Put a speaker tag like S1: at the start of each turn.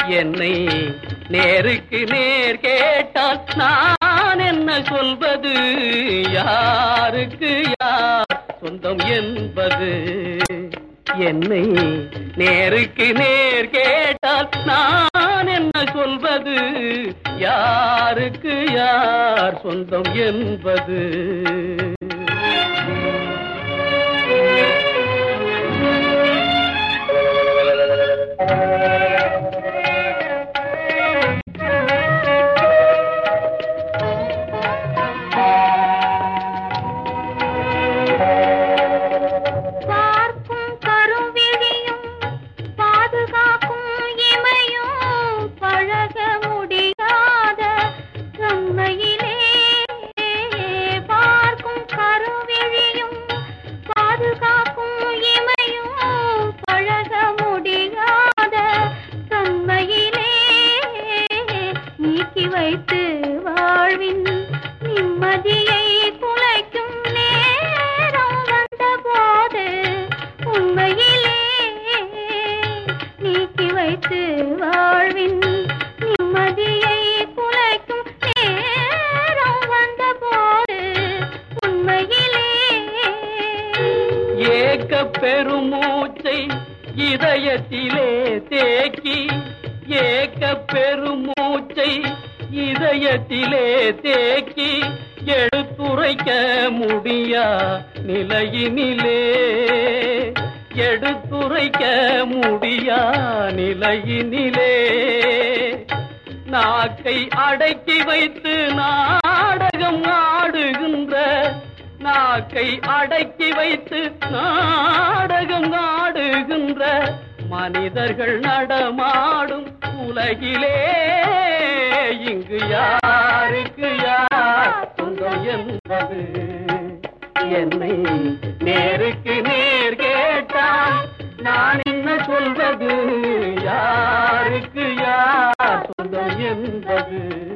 S1: என்னை நேருக்கு நேர் கேட்டால் நான் என்ன சொல்வது யாருக்கு யார் சொந்தம் என்பது என்னை நேருக்கு நேர் கேட்டால் நான் என்ன சொல்வது யாருக்கு யார் சொந்தம் என்பது
S2: பார்க்கும் கருவிழியும் பாதுகாக்கும் இமையும் பழக முடியாத தன்மையிலே பார்க்கும் கருவிழியும் பாதுகாக்கும் இமையும் பழக முடியாத தன்மையிலே நீக்கி வைத்து வாழ்வின் நிம்மதியை குலைக்கும் நேரம் வந்தபோது உண்மையிலே நீக்கி வைத்து வாழ்வின் நிம்மதியை குலைக்கும் நேரம் வந்தபோது உண்மையிலே
S1: ஏக்க பெருமூச்சை இதயத்திலே தேக்கி ஏக்க பெருமூச்சை இதயத்திலே தேக்கி எடுத்துரைக்க முடியா நிலையினிலே எடுத்துரைக்க முடியா நிலையினிலே நாக்கை அடக்கி வைத்து நாடகம் ஆடுகின்ற நாக்கை அடக்கி வைத்து நாடகம் ஆடுகின்ற மனிதர்கள் நடமாடும் உலகிலே இங்கு யாருக்கு யார் சொந்தம் என்பது என்னை நேருக்கு நேர் கேட்டால் நான் என்ன சொல்வது யாருக்கு யார் சொந்தம் என்பது